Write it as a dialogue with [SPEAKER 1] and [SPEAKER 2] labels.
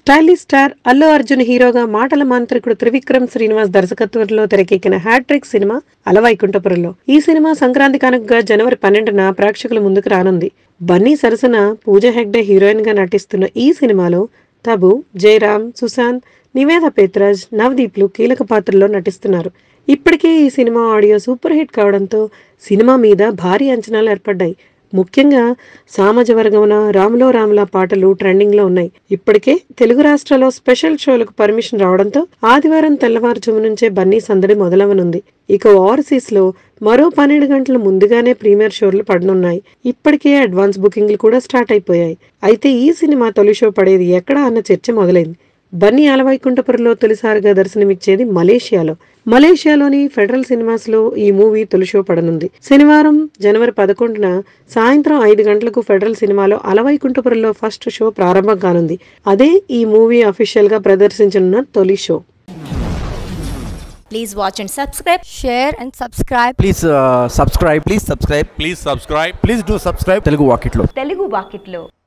[SPEAKER 1] Stylish star Allu Arjun హీరోగా మాటల మాంత్రికుడు త్రివిక్రమ్ శ్రీనివాస్ దర్శకత్వంలో తెరకెక్కిన హ్యాట్రిక్ సినిమా అలవైకుంఠపురంలో ఈ సినిమా సంక్రాంతి కానుకగా జనవరి పన్నెండున ప్రేక్షకుల ముందుకు రానుంది బన్నీ సరసన పూజ హెగ్డే హీరోయిన్ గా నటిస్తున్న ఈ సినిమాలో తబు జయరామ్ సుశాంత్ నివేద పేత్రాజ్ నవదీప్లు కీలక పాత్రల్లో నటిస్తున్నారు ఇప్పటికే ఈ సినిమా ఆడియో సూపర్ హిట్ కావడంతో సినిమా మీద భారీ అంచనాలు ఏర్పడ్డాయి ముఖ్యంగా సామాజ వర్గమున రాములో రాముల పాటలు ట్రెండింగ్ లో ఉన్నాయి ఇప్పటికే తెలుగు రాష్ట్రాల్లో స్పెషల్ షోలకు పర్మిషన్ రావడంతో ఆదివారం తెల్లవారుజాము నుంచే బన్నీ సందడి మొదలవనుంది ఇక ఓవర్సీస్ లో మరో పన్నెండు గంటల ముందుగానే ప్రీమియర్ షోలు పడనున్నాయి ఇప్పటికే అడ్వాన్స్ బుకింగ్లు కూడా స్టార్ట్ అయిపోయాయి అయితే ఈ సినిమా తొలి షో పడేది ఎక్కడ అన్న చర్చ మొదలైంది బన్నీ ఆలవైకుంఠపురంలో తొలిసారిగా దర్శనమిచ్చేది మలేషియాలో మలేషియాలోని ఫెడరల్ సినిమాస్ లో ఈ మూవీ తొలి షో పడనుంది శనివారం జనవరి పదకొండున సాయంత్రం ఐదు గంటలకు ఫెడరల్ సినిమాలో అలవైకుంఠపురంలో ఫస్ట్ షో ప్రారంభం కానుంది అదే ఈ మూవీ అఫీషియల్ గా ప్రదర్శించనున్న తొలి show
[SPEAKER 2] Please watch and subscribe.
[SPEAKER 3] share and subscribe
[SPEAKER 4] please subscribe
[SPEAKER 5] please subscribe
[SPEAKER 6] Please subscribe.
[SPEAKER 5] please do subscribe
[SPEAKER 4] Telugu వాకిట్లో
[SPEAKER 2] తెలుగు వాకిట్లో